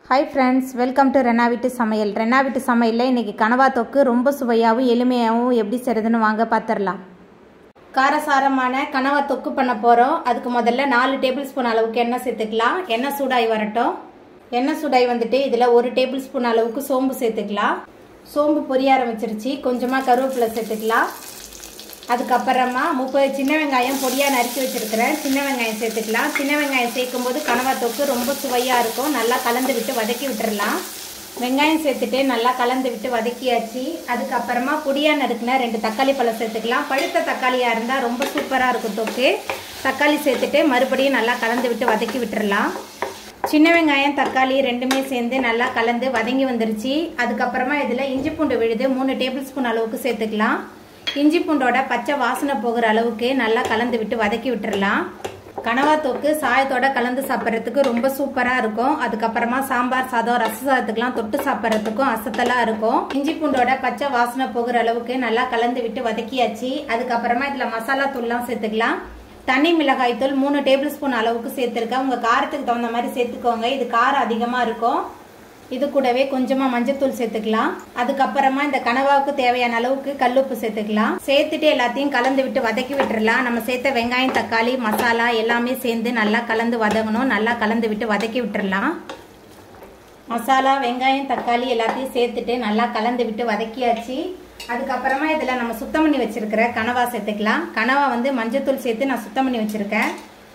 hi friends welcome to Rena வீட்டு சமையல் ரெனா வீட்டு சமையலில் இன்றைக்கி கனவா தொக்கு ரொம்ப சுவையாகவும் எளிமையாகவும் எப்படி செய்கிறதுன்னு வாங்க பார்த்துடலாம் காரசாரமான கனவா தொக்கு பண்ண போகிறோம் அதுக்கு முதல்ல நாலு டேபிள் ஸ்பூன் அளவுக்கு எண்ணெய் சேர்த்துக்கலாம் எண்ணெய் சூடாகி வரட்டும் எண்ணெய் சூடாகி வந்துட்டு இதில் ஒரு டேபிள் ஸ்பூன் அளவுக்கு சோம்பு சேர்த்துக்கலாம் சோம்பு பொரிய ஆரம்பிச்சிருச்சு கொஞ்சமாக கருவேப்பிலை சேர்த்துக்கலாம் அதுக்கப்புறமா முப்பது சின்ன வெங்காயம் பொடியாக நறுக்கி வச்சுருக்கிறேன் சின்ன வெங்காயம் சேர்த்துக்கலாம் சின்ன வெங்காயம் சேர்க்கும் போது கனவா தொக்கு ரொம்ப சுவையாக இருக்கும் நல்லா கலந்து விட்டு வதக்கி விட்டுறலாம் வெங்காயம் சேர்த்துட்டு நல்லா கலந்து விட்டு வதக்கியாச்சு அதுக்கப்புறமா பொடியாக நறுக்குன ரெண்டு தக்காளி பழம் சேர்த்துக்கலாம் பழுத்த தக்காளியாக இருந்தால் ரொம்ப சூப்பராக இருக்கும் தொக்கு தக்காளி சேர்த்துட்டு மறுபடியும் நல்லா கலந்து விட்டு வதக்கி விட்டுறலாம் சின்ன வெங்காயம் தக்காளி ரெண்டுமே சேர்ந்து நல்லா கலந்து வதங்கி வந்துருச்சு அதுக்கப்புறமா இதில் இஞ்சி பூண்டு விழுது மூணு டேபிள் ஸ்பூன் அளவுக்கு சேர்த்துக்கலாம் இஞ்சி பூண்டோட பச்சை வாசனை போகிற அளவுக்கு நல்லா கலந்து விட்டு வதக்கி விட்டுறலாம் கனவா தொக்கு சாயத்தோட கலந்து சாப்பிட்றதுக்கு ரொம்ப சூப்பராக இருக்கும் அதுக்கப்புறமா சாம்பார் சாதம் ரச சாதத்துக்குலாம் தொட்டு சாப்பிட்றதுக்கும் அசத்தலாக இருக்கும் இஞ்சி பூண்டோட பச்சை வாசனை போகிற அளவுக்கு நல்லா கலந்து விட்டு வதக்கியாச்சு அதுக்கப்புறமா இதில் மசாலா தூள்லாம் சேர்த்துக்கலாம் தனி மிளகாய் தூள் மூணு டேபிள் ஸ்பூன் அளவுக்கு சேர்த்துருக்கேன் உங்கள் காரத்துக்கு தகுந்த மாதிரி சேர்த்துக்கோங்க இது காரம் அதிகமாக இருக்கும் இது கூடவே கொஞ்சமாக மஞ்சத்தூள் சேர்த்துக்கலாம் அதுக்கப்புறமா இந்த கனவாவுக்கு தேவையான அளவுக்கு கல்லுப்பு சேர்த்துக்கலாம் சேர்த்துட்டு எல்லாத்தையும் கலந்து விட்டு வதக்கி விட்டுறலாம் நம்ம சேர்த்த வெங்காயம் தக்காளி மசாலா எல்லாமே சேர்ந்து நல்லா கலந்து வதங்கணும் நல்லா கலந்து விட்டு வதக்கி விட்டுறலாம் மசாலா வெங்காயம் தக்காளி எல்லாத்தையும் சேர்த்துட்டு நல்லா கலந்து விட்டு வதக்கியாச்சு அதுக்கப்புறமா இதில் நம்ம சுத்தம் பண்ணி வச்சிருக்கிற கனவா சேர்த்துக்கலாம் கனவா வந்து மஞ்சத்தூள் சேர்த்து நான் சுத்தம் பண்ணி வச்சிருக்கேன்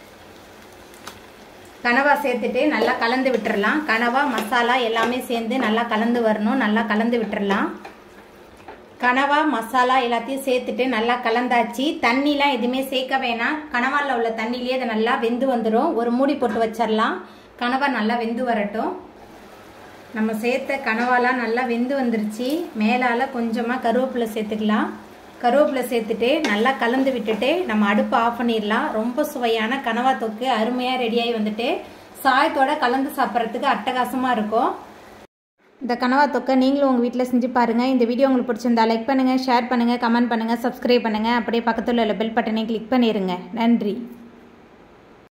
கனவா சேர்த்துட்டு நல்லா கலந்து விட்டுறலாம் கனவா மசாலா எல்லாமே சேர்ந்து நல்லா கலந்து வரணும் நல்லா கலந்து விட்டுறலாம் கனவா மசாலா எல்லாத்தையும் சேர்த்துட்டு நல்லா கலந்தாச்சு தண்ணிலாம் எதுவுமே சேர்க்க வேணாம் கனவாவில் உள்ள தண்ணிலேயே அதை நல்லா வெந்து வந்துடும் ஒரு மூடி போட்டு வச்சிடலாம் கனவா நல்லா வெந்து வரட்டும் நம்ம சேர்த்த கனவாலாம் நல்லா வெந்து வந்துருச்சு மேலால் கொஞ்சமாக கருவேப்பிலை சேர்த்துக்கலாம் கருவேப்பிலை சேர்த்துட்டு நல்லா கலந்து விட்டுட்டு நம்ம அடுப்பு ஆஃப் பண்ணிடலாம் ரொம்ப சுவையான கனவா தொக்கு அருமையாக ரெடியாகி வந்துட்டு சாயத்தோட கலந்து சாப்பிட்றதுக்கு அட்டகாசமாக இருக்கும் இந்த கனவா தொக்கை நீங்களும் உங்கள் வீட்டில் செஞ்சு பாருங்கள் இந்த வீடியோ உங்களுக்கு பிடிச்சிருந்தா லைக் பண்ணுங்கள் ஷேர் பண்ணுங்கள் கமெண்ட் பண்ணுங்கள் சப்ஸ்கிரைப் பண்ணுங்கள் அப்படியே பக்கத்தில் உள்ள பெல் பட்டனை கிளிக் பண்ணிடுங்க நன்றி